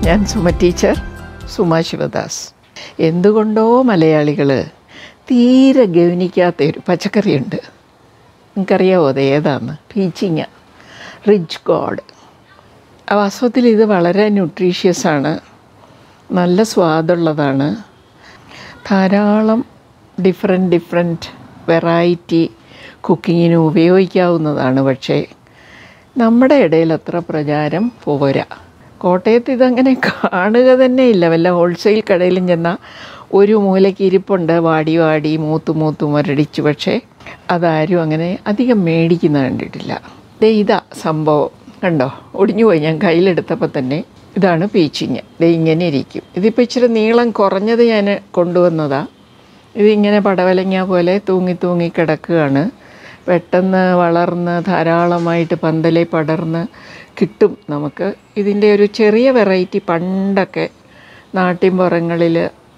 ഞാൻ സുമ ടീച്ചർ സുമ ശിവദാസ് എന്തുകൊണ്ടോ മലയാളികൾ തീരെ ഗവനിക്കാത്ത ഒരു പച്ചക്കറിയുണ്ട് നിങ്ങൾക്കറിയാവോ അത് ഏതാന്ന് പീച്ചിങ്ങ റിച്ച് ഗോഡ് വാസ്തവത്തിൽ ഇത് വളരെ ന്യൂട്രീഷ്യസ് ആണ് നല്ല സ്വാദുള്ളതാണ് ധാരാളം ഡിഫറെൻറ്റ് ഡിഫറെൻറ്റ് വെറൈറ്റി കുക്കിങ്ങിന് ഉപയോഗിക്കാവുന്നതാണ് പക്ഷേ നമ്മുടെ ഇടയിൽ അത്ര പ്രചാരം പോരാ കോട്ടയത്ത് ഇതങ്ങനെ കാണുക തന്നെ ഇല്ല വല്ല ഹോൾസെയിൽ കടയിലും ചെന്നാൽ ഒരു മൂലയ്ക്ക് ഇരിപ്പുണ്ട് വാടി വാടി മൂത്ത് മൂത്ത് മുരടിച്ച് പക്ഷേ അതാരും അങ്ങനെ അധികം മേടിക്കുന്ന കണ്ടിട്ടില്ല ദേ ഇതാ സംഭവം കണ്ടോ ഒടിഞ്ഞുപോയി ഞാൻ കയ്യിലെടുത്തപ്പോൾ തന്നെ ഇതാണ് പീച്ചിങ്ങ ദേ ഇങ്ങനെ ഇരിക്കും ഇതിപ്പോൾ ഇച്ചിരി നീളം കുറഞ്ഞത് ഞാൻ കൊണ്ടുവന്നതാണ് ഇതിങ്ങനെ പടവലങ്ങ പോലെ തൂങ്ങി തൂങ്ങി കിടക്കുകയാണ് പെട്ടെന്ന് വളർന്ന് ധാരാളമായിട്ട് പന്തലെ പടർന്ന് കിട്ടും നമുക്ക് ഇതിൻ്റെ ഒരു ചെറിയ വെറൈറ്റി പണ്ടൊക്കെ നാട്ടിൻപുറങ്ങളിൽ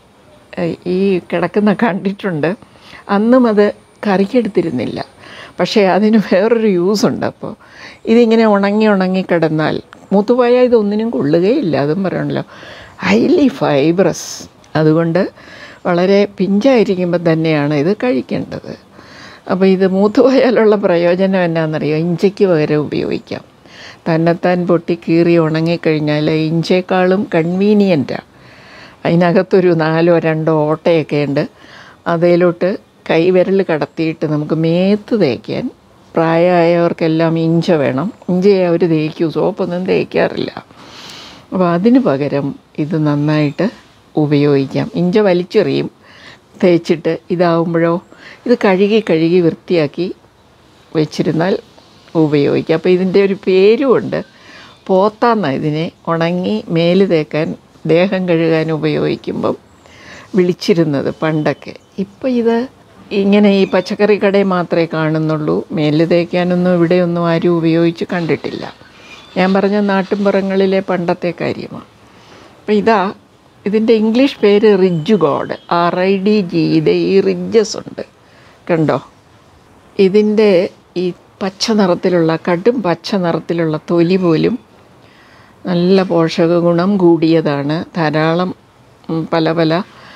ഈ കിടക്കുന്ന കണ്ടിട്ടുണ്ട് അന്നും അത് കറിക്കെടുത്തിരുന്നില്ല പക്ഷേ അതിന് വേറൊരു യൂസ് ഉണ്ട് അപ്പോൾ ഇതിങ്ങനെ ഉണങ്ങി ഉണങ്ങി കിടന്നാൽ മൂത്തുപോയാൽ ഇതൊന്നിനും കൊള്ളുകയില്ല അതും പറയണല്ലോ ഹൈലി ഫൈബ്രസ് അതുകൊണ്ട് വളരെ പിഞ്ചായിരിക്കുമ്പോൾ തന്നെയാണ് ഇത് കഴിക്കേണ്ടത് അപ്പോൾ ഇത് മൂത്തുപോയാലുള്ള പ്രയോജനം എന്നാണെന്നറിയോ ഇഞ്ചയ്ക്ക് പകരം ഉപയോഗിക്കാം തന്നെത്താൻ പൊട്ടി കീറി ഉണങ്ങിക്കഴിഞ്ഞാൽ ഇഞ്ചേക്കാളും കൺവീനിയൻറ്റാണ് അതിനകത്തൊരു നാലോ രണ്ടോ ഓട്ടയൊക്കെ ഉണ്ട് അതിലോട്ട് കൈവിരൽ കടത്തിയിട്ട് നമുക്ക് മേത്ത് തേക്കാൻ പ്രായമായവർക്കെല്ലാം ഇഞ്ച വേണം ഇഞ്ചയെ അവർ തേക്കൂ സോപ്പൊന്നും തേക്കാറില്ല അപ്പോൾ അതിന് പകരം ഇത് നന്നായിട്ട് ഉപയോഗിക്കാം ഇഞ്ച വലിച്ചെറിയും തേച്ചിട്ട് ഇതാവുമ്പോഴോ ഇത് കഴുകി കഴുകി വൃത്തിയാക്കി വെച്ചിരുന്നാൽ ഉപയോഗിക്കാം അപ്പോൾ ഇതിൻ്റെ ഒരു പേരുമുണ്ട് പോത്താന്ന ഇതിനെ ഉണങ്ങി മേല് തേക്കാൻ ദേഹം കഴുകാൻ ഉപയോഗിക്കുമ്പം വിളിച്ചിരുന്നത് പണ്ടൊക്കെ ഇപ്പം ഇത് ഇങ്ങനെ ഈ പച്ചക്കറി കടയിൽ മാത്രമേ കാണുന്നുള്ളൂ മേല് തേക്കാനൊന്നും ഇവിടെയൊന്നും ആരും ഉപയോഗിച്ച് കണ്ടിട്ടില്ല ഞാൻ പറഞ്ഞ നാട്ടിൻപുറങ്ങളിലെ പണ്ടത്തെ കാര്യമാണ് അപ്പം ഇതാ ഇതിൻ്റെ ഇംഗ്ലീഷ് പേര് ridge gourd R I D G ഇത് ഈ റിഡ്ജസ് ഉണ്ട് കണ്ടോ ഇതിൻ്റെ ഈ പച്ച നിറത്തിലുള്ള കടും പച്ച നിറത്തിലുള്ള തൊലി പോലും നല്ല പോഷക ഗുണം കൂടിയതാണ് ധാരാളം ഉം, പല പല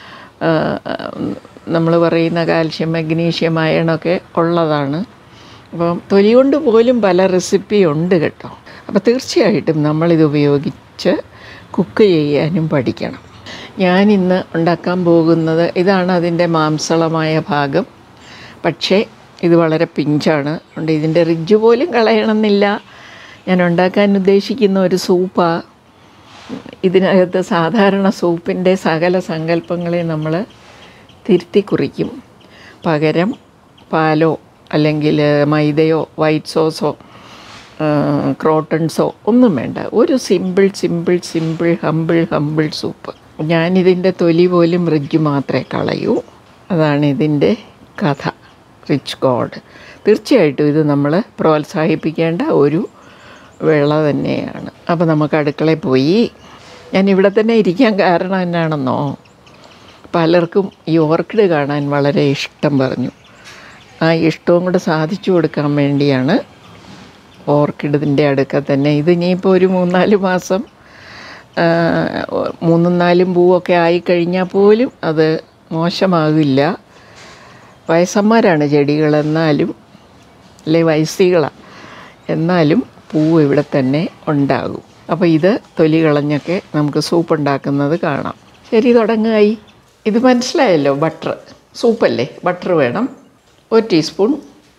നമ്മൾ പറയുന്ന കാൽഷ്യം മഗ്നീഷ്യം അയണൊക്കെ ഉള്ളതാണ് അപ്പം തൊലി കൊണ്ട് പോലും പല റെസിപ്പി ഉണ്ട് കേട്ടോ അപ്പോൾ തീർച്ചയായിട്ടും നമ്മളിത് ഉപയോഗിച്ച് കുക്ക് ചെയ്യാനും പഠിക്കണം ഞാൻ ഇന്ന് ഉണ്ടാക്കാൻ പോകുന്നത് ഇതാണ് അതിൻ്റെ മാംസളമായ ഭാഗം പക്ഷേ ഇത് വളരെ പിഞ്ചാണ് അതുകൊണ്ട് ഇതിൻ്റെ റിഡ്ജ് പോലും കളയണമെന്നില്ല ഞാൻ ഉണ്ടാക്കാൻ ഉദ്ദേശിക്കുന്ന ഒരു സൂപ്പാണ് ഇതിനകത്ത് സാധാരണ സൂപ്പിൻ്റെ സകല സങ്കല്പങ്ങളെ നമ്മൾ തിരുത്തി കുറിക്കും പകരം പാലോ അല്ലെങ്കിൽ മൈദയോ വൈറ്റ് സോസോ ക്രോട്ടൺസോ ഒന്നും വേണ്ട ഒരു simple simple simple humble humble soup ഞാനിതിൻ്റെ തൊലി പോലും റിഡ്ജ് മാത്രമേ കളയൂ അതാണ് ഇതിൻ്റെ കഥ റിച്ച് ഗോഡ് തീർച്ചയായിട്ടും ഇത് നമ്മൾ പ്രോത്സാഹിപ്പിക്കേണ്ട ഒരു വിള തന്നെയാണ് അപ്പോൾ നമുക്ക് അടുക്കളയിൽ പോയി ഞാൻ ഇവിടെ തന്നെ ഇരിക്കാൻ കാരണം എന്നാണെന്നോ പലർക്കും ഈ ഓർക്കിഡ് കാണാൻ വളരെ ഇഷ്ടം പറഞ്ഞു ആ ഇഷ്ടവും കൂടെ സാധിച്ചു കൊടുക്കാൻ വേണ്ടിയാണ് ഓർക്കിഡിൻ്റെ അടുക്ക തന്നെ ഇത് ഇനിയിപ്പോൾ ഒരു മൂന്നാല് മാസം ആ, മൂന്നും നാലും പൂവൊക്കെ ആയിക്കഴിഞ്ഞാൽ പോലും അത് മോശമാകില്ല വയസ്സന്മാരാണ് ചെടികളെന്നാലും അല്ലെ വയസ്സികളാണ് എന്നാലും പൂവ് ഇവിടെ തന്നെ ഉണ്ടാകും അപ്പോൾ ഇത് തൊലി കളഞ്ഞൊക്കെ നമുക്ക് സൂപ്പ് ഉണ്ടാക്കുന്നത് കാണാം ശരി തുടങ്ങായി ഇത് മനസ്സിലായല്ലോ ബട്ടർ സൂപ്പല്ലേ ബട്ടർ വേണം ഒരു ടീസ്പൂൺ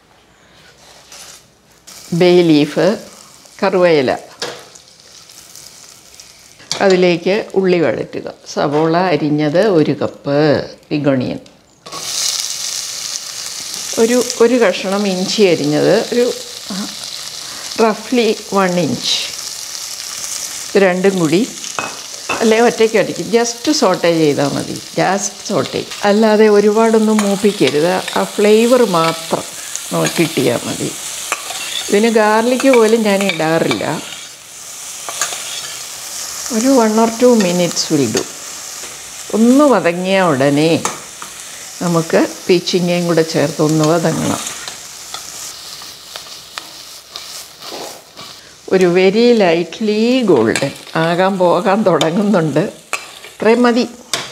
ബേ ലീഫ് കറുവയില അതിലേക്ക് ഉള്ളി വഴറ്റുക സവോള അരിഞ്ഞത് ഒരു കപ്പ് ബിഗോണിയൻ ഒരു ഒരു കഷ്ണം ഇഞ്ചി അരിഞ്ഞത് ഒരു റഫ്ലി വൺ ഇഞ്ച് ഇത് രണ്ടും കൂടി അല്ലെ ഒറ്റയ്ക്ക് ഒറ്റയ്ക്ക് ജസ്റ്റ് സോട്ടേ ചെയ്താൽ മതി ജസ്റ്റ് സോട്ടേ അല്ലാതെ ഒരുപാടൊന്നും മൂപ്പിക്കരുത് ആ ഫ്ലേവർ മാത്രം നമുക്ക് കിട്ടിയാൽ മതി ഇതിന് ഗാർലിക്ക് പോലും ഞാൻ ഇടാറില്ല ഒരു one or two minutes will do ഒന്ന് വതങ്ങിയ ഉടനെ നമുക്ക് പീച്ചിങ്ങയും കൂടെ ചേർത്ത് ഒന്ന് വതങ്ങണം ഒരു വെരി ലൈറ്റ്ലി ഗോൾഡൻ ആകാൻ പോകാൻ തുടങ്ങുന്നുണ്ട് ഇത്രയും മതി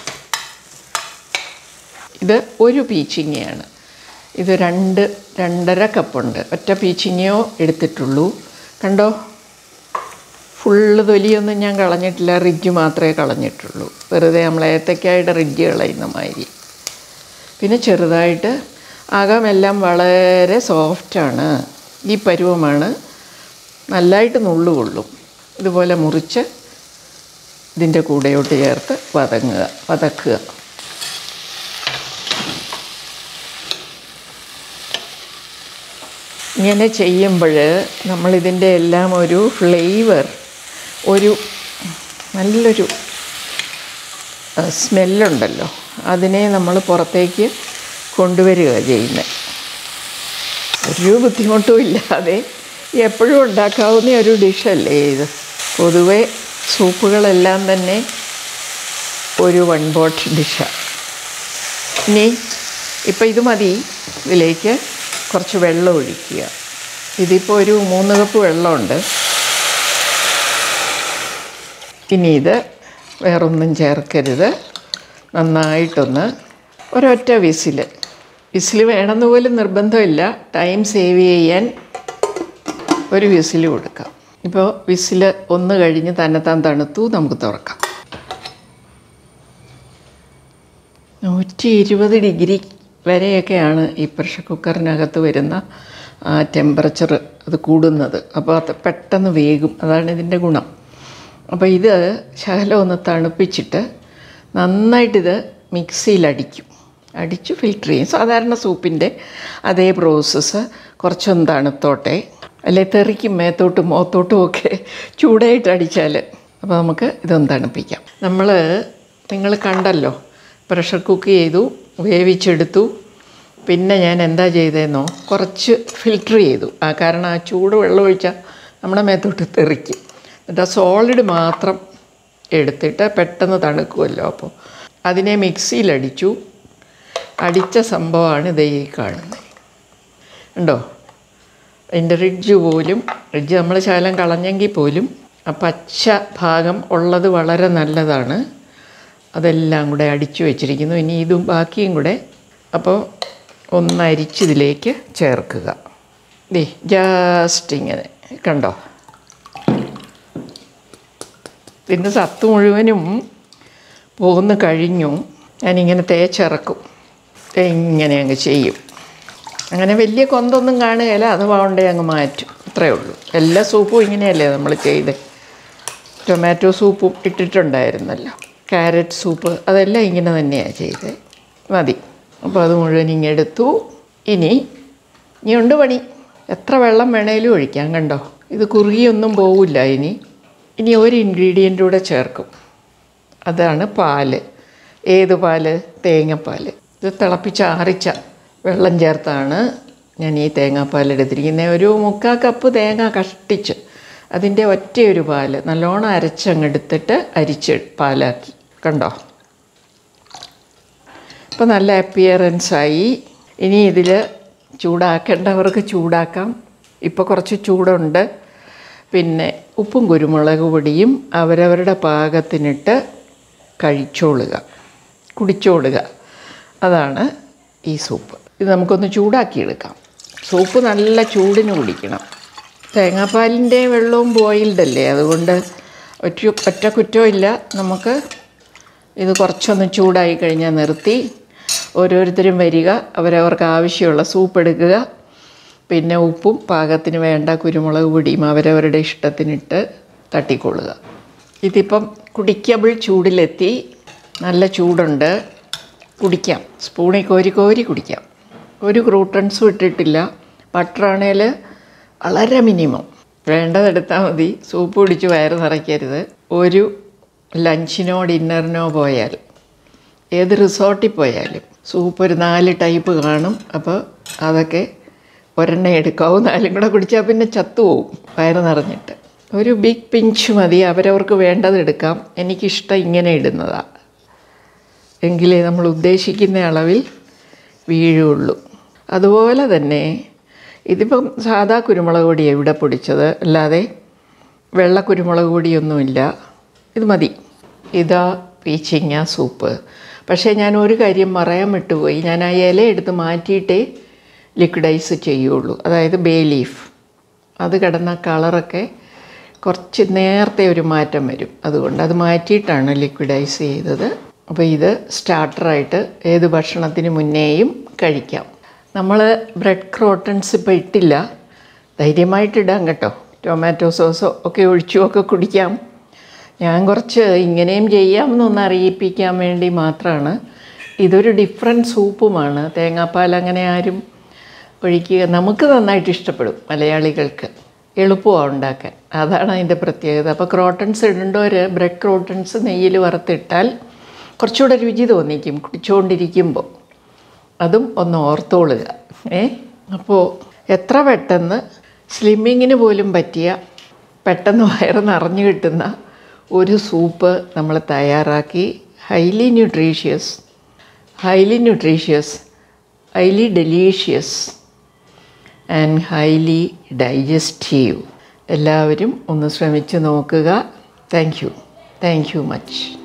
ഇത് ഒരു പീച്ചിങ്ങയാണ് ഇത് രണ്ട് രണ്ടര കപ്പുണ്ട് ഒറ്റ പീച്ചിങ്ങയോ എടുത്തിട്ടുള്ളൂ കണ്ടോ ഫുള്ള് തൊലിയൊന്നും ഞാൻ കളഞ്ഞിട്ടില്ല റിഡ്ജ് മാത്രമേ കളഞ്ഞിട്ടുള്ളൂ വെറുതെ നമ്മൾ ഏത്തക്കായുടെ റിഡ്ജ് കളയുന്ന മാതിരി പിന്നെ ചെറുതായിട്ട് അകമെല്ലാം വളരെ സോഫ്റ്റാണ് ഈ പരുവമാണ് നല്ലതായിട്ട് നുള്ളു കൊള്ളും ഇതുപോലെ മുറിച്ച് ഇതിൻ്റെ കൂടെയോട്ട് ചേർത്ത് വതങ്ങുക വതക്കുക ഇങ്ങനെ ചെയ്യുമ്പോൾ നമ്മളിതിൻ്റെ എല്ലാം ഒരു ഫ്ലേവർ ഒരു നല്ലൊരു സ്മെല്ലുണ്ടല്ലോ അതിനെ നമ്മൾ പുറത്തേക്ക് കൊണ്ടുവരിക ചെയ്യുന്നത് ഒരു ബുദ്ധിമുട്ടും ഇല്ലാതെ എപ്പോഴും ഉണ്ടാക്കാവുന്ന ഒരു ഡിഷല്ലേ ഇത് പൊതുവെ സൂപ്പുകളെല്ലാം തന്നെ ഒരു വൺ പോട്ട് ഡിഷാണ് ഇനി ഇപ്പം ഇത് മതി ഇതിലേക്ക് കുറച്ച് വെള്ളം ഒഴിക്കുക ഇതിപ്പോൾ ഒരു മൂന്ന് കപ്പ് വെള്ളമുണ്ട് ഇനി ഇത് വേറൊന്നും ചേർക്കരുത് നന്നായിട്ടൊന്ന് ഒരൊറ്റ വിസിൽ വിസിൽ വേണമെന്ന് പോലും നിർബന്ധമില്ല ടൈം സേവ് ചെയ്യാൻ ഒരു വിസിൽ കൊടുക്കാം ഇപ്പോൾ വിസിൽ ഒന്ന് കഴിഞ്ഞ് തന്നെത്താൻ തണുത്തു നമുക്ക് തുറക്കാം നൂറ്റി ഇരുപത് ഡിഗ്രി വരെയൊക്കെയാണ് ഈ പ്രഷർ കുക്കറിനകത്ത് വരുന്ന ആ ടെമ്പറേച്ചർ അത് കൂടുന്നത് അപ്പോൾ അത് പെട്ടെന്ന് വേകും അതാണ് ഇതിൻ്റെ ഗുണം അപ്പോൾ ഇത് ശകലം ഒന്ന് തണുപ്പിച്ചിട്ട് നന്നായിട്ടിത് മിക്സിയിലടിക്കും അടിച്ച് ഫിൽറ്റർ ചെയ്യും സാധാരണ സൂപ്പിൻ്റെ അതേ പ്രോസസ്സ് കുറച്ചൊന്ന് തണുത്തോട്ടെ അല്ലെ തെറിക്കും മേത്തോട്ടും മുഖത്തോട്ടും ഒക്കെ ചൂടായിട്ട് അടിച്ചാൽ അപ്പോൾ നമുക്ക് ഇതൊന്ന് തണുപ്പിക്കാം നമ്മൾ നിങ്ങൾ കണ്ടല്ലോ പ്രഷർ കുക്ക് ചെയ്തു വേവിച്ചെടുത്തു പിന്നെ ഞാൻ എന്താ ചെയ്തതെന്നോ കുറച്ച് ഫിൽറ്റർ ചെയ്തു ആ കാരണം ആ ചൂട് വെള്ളം ഒഴിച്ചാൽ നമ്മുടെ മേത്തോട്ട് തെറിക്കും എന്നിട്ട് ആ സോളിഡ് മാത്രം എടുത്തിട്ട് പെട്ടെന്ന് തണുക്കുമല്ലോ അപ്പോൾ അതിനെ മിക്സിയിലടിച്ചു അടിച്ച സംഭവമാണ് ഇതേ ഈ കാണുന്നത് ഉണ്ടോ അതിൻ്റെ റിഡ്ജ് പോലും റിഡ്ജ് നമ്മൾ ശകലം കളഞ്ഞെങ്കിൽ പോലും ആ പച്ച ഭാഗം ഉള്ളത് വളരെ നല്ലതാണ് അതെല്ലാം കൂടെ അടിച്ചു വെച്ചിരിക്കുന്നു ഇനി ഇതും ബാക്കിയും കൂടെ അപ്പോൾ ഒന്ന് അരിച്ചിതിലേക്ക് ചേർക്കുക ദേ ജസ്റ്റ് ഇങ്ങനെ കണ്ടോ ഇതിൻ്റെ സത്ത് മുഴുവനും പോന്ന് കഴിഞ്ഞു ഞാനിങ്ങനെ തേച്ചിറക്കും ഇങ്ങനെ അങ്ങ് ചെയ്യും അങ്ങനെ വലിയ കൊന്തൊന്നും കാണുകയില്ല അത് വാണ്ടേ അങ്ങ് മാറ്റും അത്രയേ ഉള്ളൂ എല്ലാ സൂപ്പും ഇങ്ങനെയല്ലേ നമ്മൾ ചെയ്ത് ടൊമാറ്റോ സൂപ്പും ഇട്ടിട്ടുണ്ടായിരുന്നല്ലോ ക്യാരറ്റ് സൂപ്പ് അതെല്ലാം ഇങ്ങനെ തന്നെയാണ് ചെയ്തത് മതി അപ്പോൾ അത് മുഴുവൻ ഇങ്ങെടുത്തു ഇനി ഇനി ഉണ്ട് പണി എത്ര വെള്ളം വേണേലും ഒഴിക്കാം കണ്ടോ ഇത് കുറുകിയൊന്നും പോവില്ല ഇനി ഇനി ഒരു ഇൻഗ്രീഡിയൻ്റ് കൂടെ ചേർക്കും അതാണ് പാല് ഏത് പാല് തേങ്ങാപ്പാൽ ഇത് തിളപ്പിച്ച് ആറിച്ച വെള്ളം ചേർത്താണ് ഞാൻ ഈ തേങ്ങാപ്പാൽ എടുത്തിരിക്കുന്നത് ഒരു മുക്കാൽ കപ്പ് തേങ്ങ കഷ്ടിച്ച് അതിൻ്റെ ഒറ്റയൊരു പാല് നല്ലോണം അരച്ചങ്ങെടുത്തിട്ട് അരിച്ച് പാലാക്കി കണ്ടോ ഇപ്പോൾ നല്ല അപ്പിയറൻസ് ആയി ഇനി ഇതിൽ ചൂടാക്കേണ്ടവർക്ക് ചൂടാക്കാം ഇപ്പോൾ കുറച്ച് ചൂടുണ്ട് പിന്നെ ഉപ്പും കുരുമുളക് പൊടിയും അവരവരുടെ പാകത്തിനിട്ട് കഴിച്ചോളുക കുടിച്ചോളുക അതാണ് ഈ സൂപ്പ് ഇത് നമുക്കൊന്ന് ചൂടാക്കിയെടുക്കാം സൂപ്പ് നല്ല ചൂടിന് കുടിക്കണം തേങ്ങാപ്പാലിൻ്റെ വെള്ളവും ബോയിൽഡ് അല്ലേ അതുകൊണ്ട് ഒറ്റ ഒറ്റ കുറ്റമില്ല നമുക്ക് ഇത് കുറച്ചൊന്ന് ചൂടായി കഴിഞ്ഞാൽ നിർത്തി ഓരോരുത്തരും വരിക അവരവർക്ക് ആവശ്യമുള്ള സൂപ്പ് എടുക്കുക പിന്നെ ഉപ്പും പാകത്തിന് വേണ്ട കുരുമുളക് പൊടിയും അവരവരുടെ ഇഷ്ടത്തിനിട്ട് തട്ടിക്കൊള്ളുക ഇതിപ്പം കുടിക്കബിൾ ചൂടിലെത്തി നല്ല ചൂടുണ്ട് കുടിക്കാം സ്പൂണിൽ കോരി കോരി കുടിക്കാം ഒരു ക്രൂട്ടൺസും ഇട്ടിട്ടില്ല ബട്ടറാണേൽ വളരെ മിനിമം വേണ്ടതെടുത്താൽ മതി സൂപ്പ് കുടിച്ച് വയറ് നിറയ്ക്കരുത് ഒരു ലഞ്ചിനോ ഡിന്നറിനോ പോയാൽ ഏത് റിസോർട്ടിൽ പോയാലും സൂപ്പ് ഒരു നാല് ടൈപ്പ് കാണും അപ്പോൾ അതൊക്കെ ഒരെണ്ണ എടുക്കാവും നാലും കൂടെ കുടിച്ചാൽ പിന്നെ ചത്തുപോവും വയറ് നിറഞ്ഞിട്ട് ഒരു ബിഗ് പിഞ്ച് മതി അവരവർക്ക് വേണ്ടത് എടുക്കാം എനിക്കിഷ്ടം ഇങ്ങനെ ഇടുന്നതാണ് എങ്കിലേ നമ്മൾ ഉദ്ദേശിക്കുന്ന അളവിൽ വീഴുള്ളൂ അതുപോലെ തന്നെ ഇതിപ്പം സാധാ കുരുമുളക് പൊടിയാണ് ഇവിടെ പൊടിച്ചത് അല്ലാതെ വെള്ള കുരുമുളക് പൊടിയൊന്നുമില്ല ഇത് മതി ഇതാ പീച്ചിങ്ങ സൂപ്പ് പക്ഷേ ഞാൻ ഒരു കാര്യം പറയാൻ വിട്ടുപോയി ഞാൻ ആ ഇല എടുത്ത് മാറ്റിയിട്ടേ ലിക്വിഡൈസ് ചെയ്യുള്ളൂ അതായത് ബേ ലീഫ് അത് കിടന്ന കളറൊക്കെ കുറച്ച് നേരത്തെ ഒരു മാറ്റം വരും അതുകൊണ്ട് അത് മാറ്റിയിട്ടാണ് ലിക്വിഡൈസ് ചെയ്തത് അപ്പോൾ ഇത് സ്റ്റാർട്ടറായിട്ട് ഏത് ഭക്ഷണത്തിന് മുന്നേയും കഴിക്കാം നമ്മൾ ബ്രെഡ് ക്രോട്ടൺസ് ഇപ്പോൾ ഇട്ടില്ല ധൈര്യമായിട്ട് ഇടാം കേട്ടോ ടൊമാറ്റോ സോസോ ഒക്കെ ഒഴിച്ചുമൊക്കെ കുടിക്കാം ഞാൻ കുറച്ച് ഇങ്ങനെയും ചെയ്യാമെന്നൊന്ന് അറിയിപ്പിക്കാൻ വേണ്ടി മാത്രമാണ് ഇതൊരു ഡിഫറെൻറ്റ് സൂപ്പുമാണ് തേങ്ങാപ്പാൽ അങ്ങനെ ആരും ഒഴിക്കുക നമുക്ക് നന്നായിട്ട് ഇഷ്ടപ്പെടും മലയാളികൾക്ക് എളുപ്പമാണ് ഉണ്ടാക്കാൻ അതാണ് അതിൻ്റെ പ്രത്യേകത അപ്പോൾ ക്രോട്ടൺസ് ഇടേണ്ടവർ ബ്രെഡ് ക്രോട്ടൺസ് നെയ്യിൽ വറുത്തിട്ടാൽ കുറച്ചുകൂടെ രുചി തോന്നിക്കും കുടിച്ചുകൊണ്ടിരിക്കുമ്പോൾ അതും ഒന്ന് ഓർത്തോളുക ഏ അപ്പോൾ എത്ര പെട്ടെന്ന് സ്ലിമ്മിങ്ങിന് പോലും പറ്റിയ പെട്ടെന്ന് വയറ് നിറഞ്ഞു കിട്ടുന്ന ഒരു സൂപ്പ് നമ്മൾ തയ്യാറാക്കി highly nutritious highly nutritious highly delicious and highly digestive എല്ലാവരും ഒന്ന് ശ്രമിച്ച് നോക്കുക thank you thank you much